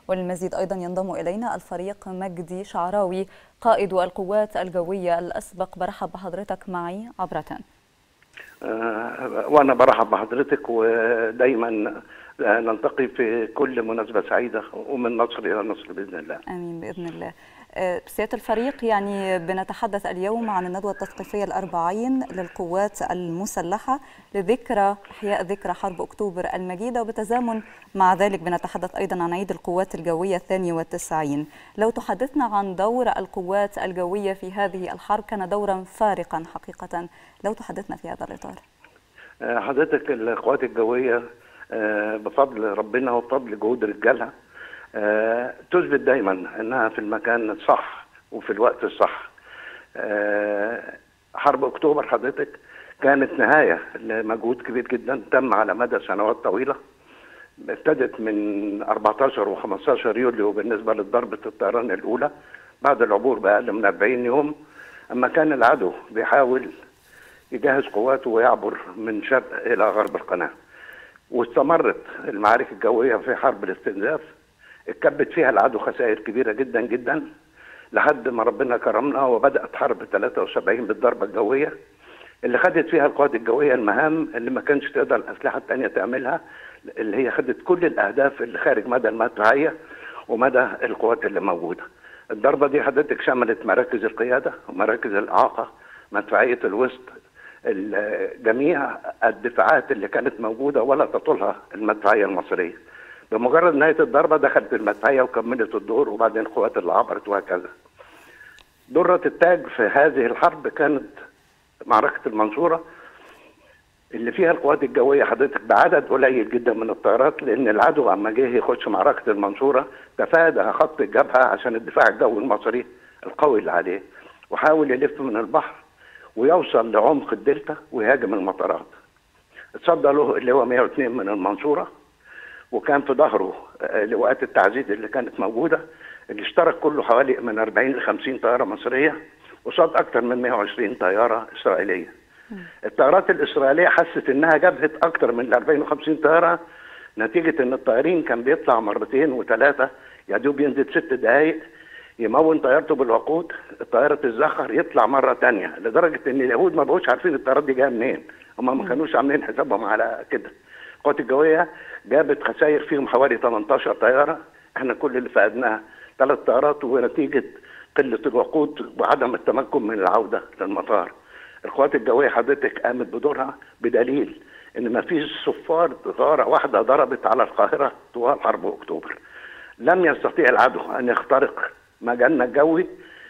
وللمزيد أيضا ينضم إلينا الفريق مجدي شعراوي قائد القوات الجوية الأسبق برحب بحضرتك معي عبرة آه، وانا برحب بحضرتك ودايما نلتقي في كل مناسبه سعيده ومن نصر الى نصر باذن الله. امين باذن الله. آه، سياده الفريق يعني بنتحدث اليوم عن الندوه التثقيفيه الاربعين للقوات المسلحه لذكرى احياء ذكرى حرب اكتوبر المجيده وبتزامن مع ذلك بنتحدث ايضا عن عيد القوات الجويه الثاني والتسعين. لو تحدثنا عن دور القوات الجويه في هذه الحرب كان دورا فارقا حقيقه، لو تحدثنا في هذا الاطار. آه، حضرتك القوات الجويه آه، بفضل ربنا وبفضل جهود رجالها آه، تثبت دايما انها في المكان الصح وفي الوقت الصح آه، حرب اكتوبر حضرتك كانت نهايه لمجهود كبير جدا تم على مدى سنوات طويله ابتدت من 14 و15 يوليو بالنسبه لضربه الطيران الاولى بعد العبور باقل من 40 يوم اما كان العدو بيحاول يجهز قواته ويعبر من شرق الى غرب القناه واستمرت المعارك الجويه في حرب الاستنزاف اتكبت فيها العدو خسائر كبيره جدا جدا لحد ما ربنا كرمنا وبدات حرب 73 بالضربه الجويه اللي خدت فيها القوات الجويه المهام اللي ما كانش تقدر الاسلحه الثانيه تعملها اللي هي خدت كل الاهداف اللي خارج مدى المدفعيه ومدى القوات اللي موجوده. الضربه دي حضرتك شملت مراكز القياده ومراكز الاعاقه مدفعيه الوسط جميع الدفاعات اللي كانت موجوده ولا تطولها المدفعيه المصريه. بمجرد نهايه الضربه دخلت المدفعيه وكملت الدور وبعدين القوات اللي عبرت وهكذا. درة التاج في هذه الحرب كانت معركة المنصورة اللي فيها القوات الجوية حضرتك بعدد قليل جدا من الطيارات لأن العدو أما جه يخش معركة المنصورة تفادى خط الجبهة عشان الدفاع الجوي المصري القوي اللي عليه وحاول يلف من البحر ويوصل لعمق الدلتا ويهاجم المطارات. اتصدى له اللي هو 102 من المنصورة وكان في ظهره لواءات التعزيز اللي كانت موجودة اللي اشترك كله حوالي من 40 ل 50 طيارة مصرية قصاد اكثر من 120 طياره اسرائيليه. الطيارات الاسرائيليه حست انها جبهت اكثر من ال 40 و 50 طياره نتيجه ان الطيارين كان بيطلع مرتين وثلاثه يا دوب ينزل ست دقائق يمون طيارته بالوقود طياره الزخر يطلع مره ثانيه لدرجه ان اليهود ما بقوش عارفين الطيارات دي جايه منين هم ما كانوش عاملين حسابهم على كده القوات الجويه جابت خسائر فيهم حوالي 18 طياره احنا كل اللي فقدناها ثلاث طيارات ونتيجه قله الوقود وعدم التمكن من العوده للمطار. القوات الجويه حضرتك قامت بدورها بدليل ان ما فيش صفار غاره واحده ضربت على القاهره طوال حرب اكتوبر. لم يستطيع العدو ان يخترق مجالنا الجوي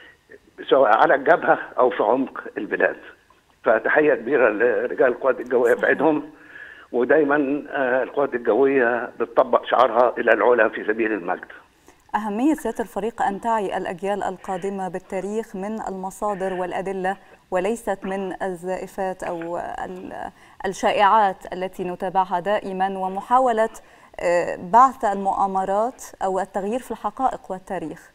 سواء على الجبهه او في عمق البلاد. فتحيه كبيره لرجال القوات الجويه في عيدهم ودايما القوات الجويه بتطبق شعارها الى العلا في سبيل المجد. أهمية سيادة الفريق أن تعي الأجيال القادمة بالتاريخ من المصادر والأدلة وليست من الزائفات أو الشائعات التي نتابعها دائما ومحاولة بعث المؤامرات أو التغيير في الحقائق والتاريخ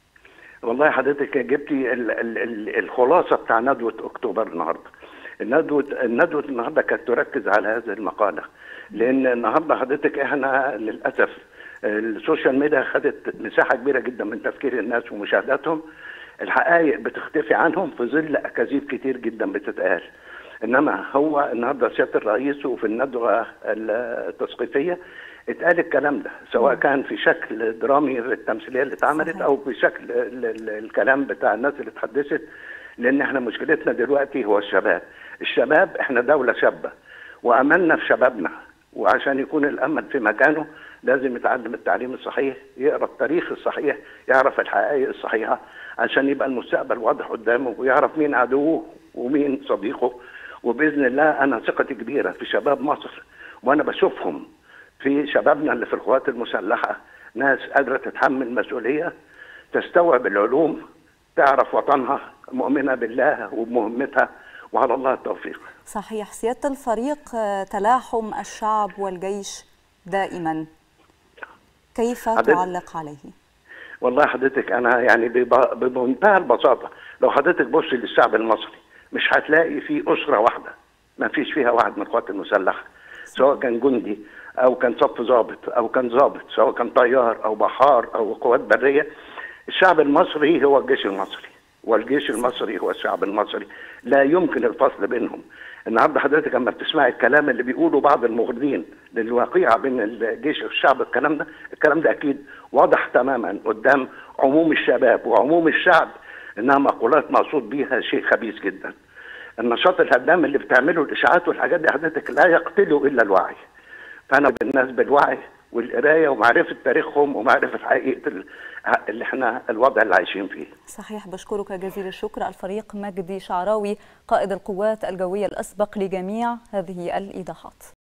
والله حضرتك جبتي ال ال ال الخلاصة بتاع ندوة أكتوبر النهاردة الندوة الندوة النهاردة كانت تركز على هذه المقالة لأن النهاردة حضرتك إحنا للأسف السوشيال ميديا خدت مساحه كبيره جدا من تفكير الناس ومشاهداتهم الحقائق بتختفي عنهم في ظل اكاذيب كتير جدا بتتقال انما هو النهارده سياده الرئيس وفي الندوه التثقيفيه اتقال الكلام ده سواء كان في شكل درامي التمثيليه اللي اتعملت او في شكل الكلام بتاع الناس اللي اتحدثت لان احنا مشكلتنا دلوقتي هو الشباب الشباب احنا دوله شابه واملنا في شبابنا وعشان يكون الامل في مكانه لازم يتعلم التعليم الصحيح يقرا التاريخ الصحيح يعرف الحقائق الصحيحه عشان يبقى المستقبل واضح قدامه ويعرف مين عدوه ومين صديقه وباذن الله انا ثقتي كبيره في شباب مصر وانا بشوفهم في شبابنا اللي في القوات المسلحه ناس قادره تتحمل مسؤوليه تستوعب العلوم تعرف وطنها مؤمنه بالله وبمهمتها وعلى الله التوفيق. صحيح سياده الفريق تلاحم الشعب والجيش دائما كيف تعلق عليه؟ والله حضرتك انا يعني بمنتهى البساطه لو حضرتك بص للشعب المصري مش هتلاقي في اسره واحده ما فيش فيها واحد من القوات المسلحه سواء كان جندي او كان صف ضابط او كان ضابط سواء كان طيار او بحار او قوات بريه الشعب المصري هو الجيش المصري والجيش المصري هو الشعب المصري لا يمكن الفصل بينهم النهارده حضرتك لما بتسمعي الكلام اللي بيقوله بعض المغرضين للواقعه بين الجيش والشعب الكلام ده الكلام ده اكيد واضح تماما قدام عموم الشباب وعموم الشعب انها مقولات مقصود بيها شيء خبيث جدا النشاط الهدام اللي بتعمله الاشاعات والحاجات دي حضرتك لا يقتله الا الوعي فانا بالناس بالوعي والقرايه ومعرفه تاريخهم ومعرفه حقيقه اللي احنا الوضع اللي عايشين فيه. صحيح بشكرك جزيل الشكر الفريق مجدي شعراوي قائد القوات الجويه الاسبق لجميع هذه الايضاحات.